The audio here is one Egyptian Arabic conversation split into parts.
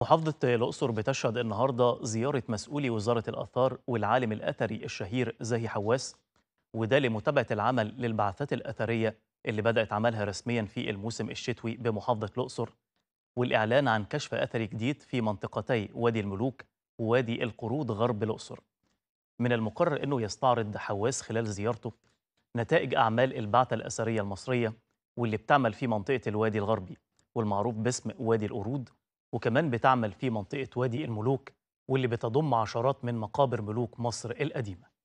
محافظة الأقصر بتشهد النهاردة زيارة مسؤولي وزارة الآثار والعالم الأثري الشهير زاهي حواس وده لمتابعة العمل للبعثات الأثرية اللي بدأت عملها رسميا في الموسم الشتوي بمحافظة الأقصر والإعلان عن كشف أثري جديد في منطقتي وادي الملوك ووادي القرود غرب الأقصر من المقرر أنه يستعرض حواس خلال زيارته نتائج أعمال البعثة الأثرية المصرية واللي بتعمل في منطقة الوادي الغربي والمعروف باسم وادي القرود وكمان بتعمل في منطقة وادي الملوك واللي بتضم عشرات من مقابر ملوك مصر القديمة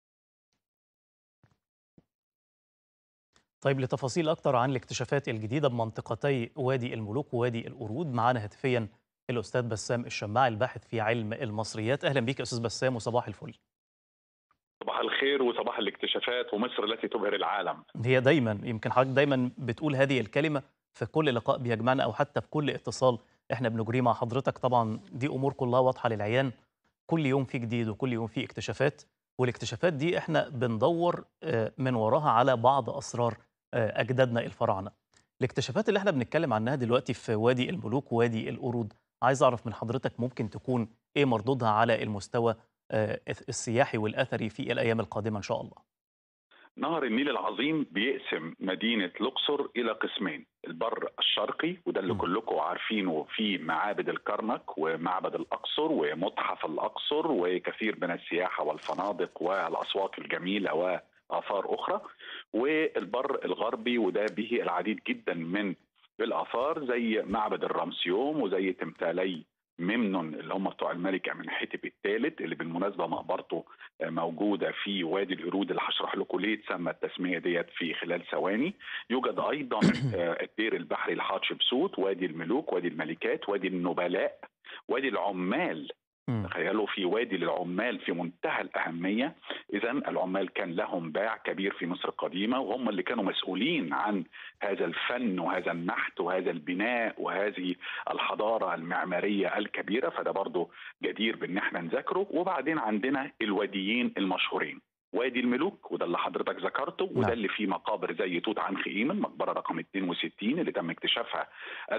طيب لتفاصيل أكتر عن الاكتشافات الجديدة بمنطقتي وادي الملوك ووادي القرود معانا هاتفيا الأستاذ بسام الشماعي الباحث في علم المصريات أهلا بيك أستاذ بسام وصباح الفل صباح الخير وصباح الاكتشافات ومصر التي تبهر العالم هي دايما يمكن حضرتك دايما بتقول هذه الكلمة في كل لقاء بيجمعنا أو حتى في كل اتصال احنا بنجريه مع حضرتك طبعا دي امور كلها واضحه للعيان كل يوم في جديد وكل يوم في اكتشافات والاكتشافات دي احنا بندور من وراها على بعض اسرار اجدادنا الفراعنه الاكتشافات اللي احنا بنتكلم عنها دلوقتي في وادي الملوك ووادي القرود عايز اعرف من حضرتك ممكن تكون ايه مردودها على المستوى السياحي والاثري في الايام القادمه ان شاء الله نهر النيل العظيم بيقسم مدينة الأقصر إلى قسمين البر الشرقي وده اللي م. كلكم عارفينه في معابد الكرنك ومعبد الأقصر ومتحف الأقصر وكثير من السياحة والفنادق والأسواق الجميلة وآثار أخرى والبر الغربي وده به العديد جدا من الآثار زي معبد الرمسيوم وزي تمثالي ممنون اللي هم بتوع الملك امنحتب الثالث اللي بالمناسبه مقبرته موجوده في وادي القرود اللي هشرح لكم ليه تسمى التسميه ديت في خلال ثواني يوجد ايضا الدير البحري لحتشبسوت وادي الملوك وادي الملكات وادي النبلاء وادي العمال تخيلوا في وادي للعمال في منتهى الأهمية إذا العمال كان لهم باع كبير في مصر القديمة وهم اللي كانوا مسؤولين عن هذا الفن وهذا النحت وهذا البناء وهذه الحضارة المعمارية الكبيرة فده برضو جدير بأن احنا نذاكره وبعدين عندنا الواديين المشهورين وادي الملوك وده اللي حضرتك ذكرته وده اللي فيه مقابر زي توت عنخ امون مقبره رقم 62 اللي تم اكتشافها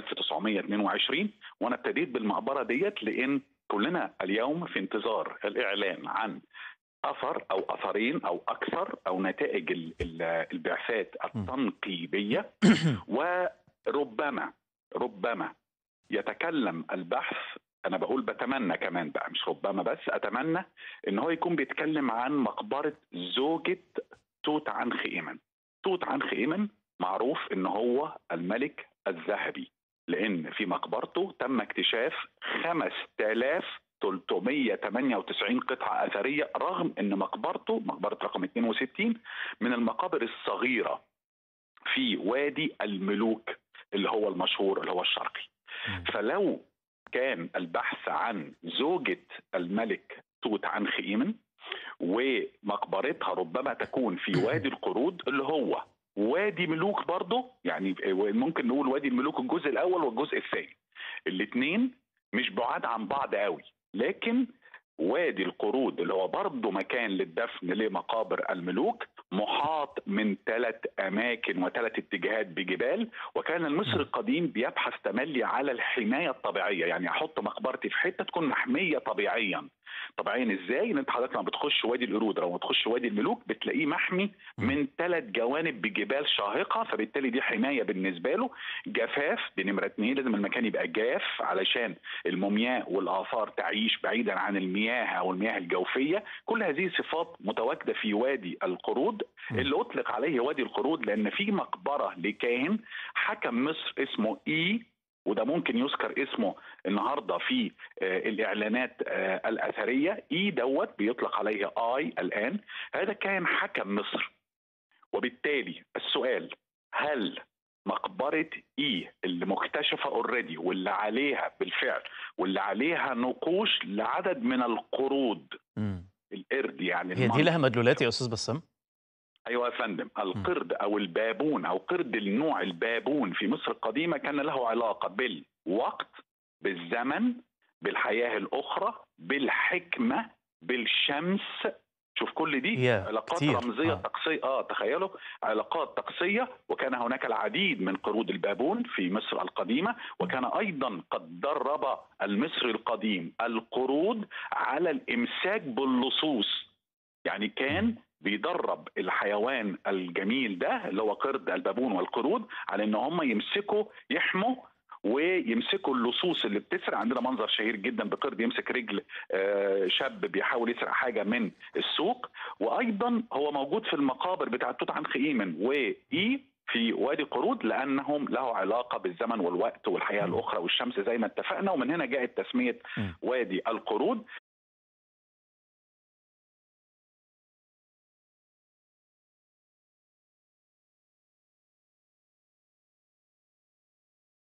1922 وانا ابتديت بالمقبره ديت لان كلنا اليوم في انتظار الاعلان عن اثر او اثرين او اكثر او نتائج البعثات التنقيبيه وربما ربما يتكلم البحث انا بقول بتمنى كمان بقى مش ربما بس اتمنى ان هو يكون بيتكلم عن مقبره زوجة توت عنخ امون توت عنخ امون معروف ان هو الملك الذهبي لان في مقبرته تم اكتشاف 5398 قطعه اثريه رغم ان مقبرته مقبره رقم 62 من المقابر الصغيره في وادي الملوك اللي هو المشهور اللي هو الشرقي فلو كان البحث عن زوجة الملك توت عنخ آمون ومقبرتها ربما تكون في وادي القرود اللي هو وادي ملوك برضه يعني ممكن نقول وادي الملوك الجزء الاول والجزء الثاني الاثنين مش بعاد عن بعض قوي لكن وادي القرود اللي هو برضه مكان للدفن لمقابر الملوك محاط من ثلاث اماكن وثلاث اتجاهات بجبال وكان المصري القديم بيبحث تملي على الحمايه الطبيعيه يعني احط مقبرتي في حته تكون محميه طبيعيا طبيعيا ازاي ان انت حضرتك لما بتخش وادي القرود او بتخش وادي الملوك بتلاقيه محمي من ثلاث جوانب بجبال شاهقه فبالتالي دي حمايه بالنسبه له جفاف دي نمره اثنين لازم المكان يبقى جاف علشان المومياء والاثار تعيش بعيدا عن المياه او المياه الجوفيه كل هذه صفات متواجده في وادي القرود اللي اطلق عليه وادي القرود لان في مقبره لكاهن حكم مصر اسمه اي وده ممكن يذكر اسمه النهارده في الاعلانات الاثريه اي دوت بيطلق عليه اي الان هذا كان حكم مصر وبالتالي السؤال هل مقبرة إي اللي مكتشفة اوريدي واللي عليها بالفعل واللي عليها نقوش لعدد من القرود م. القرد يعني هي دي لها مدلولات يا أستاذ بسام؟ ايوه يا فندم القرد او البابون او قرد النوع البابون في مصر القديمه كان له علاقه بالوقت بالزمن بالحياه الاخرى بالحكمه بالشمس شوف كل دي ياه، علاقات كتير. رمزيه آه. طقسيه اه تخيلوا علاقات طقسيه وكان هناك العديد من قرود البابون في مصر القديمه وكان ايضا قد درب المصري القديم القرود على الامساك باللصوص يعني كان بيدرب الحيوان الجميل ده اللي هو قرد البابون والقرود على ان هم يمسكوا يحموا ويمسكوا اللصوص اللي بتسرق عندنا منظر شهير جدا بقرد يمسك رجل آه، شاب بيحاول يسرق حاجه من السوق وايضا هو موجود في المقابر بتاعه توت عنخ امون واي في وادي قرود لانهم له علاقه بالزمن والوقت والحياه مم. الاخرى والشمس زي ما اتفقنا ومن هنا جاءت تسميه مم. وادي القرود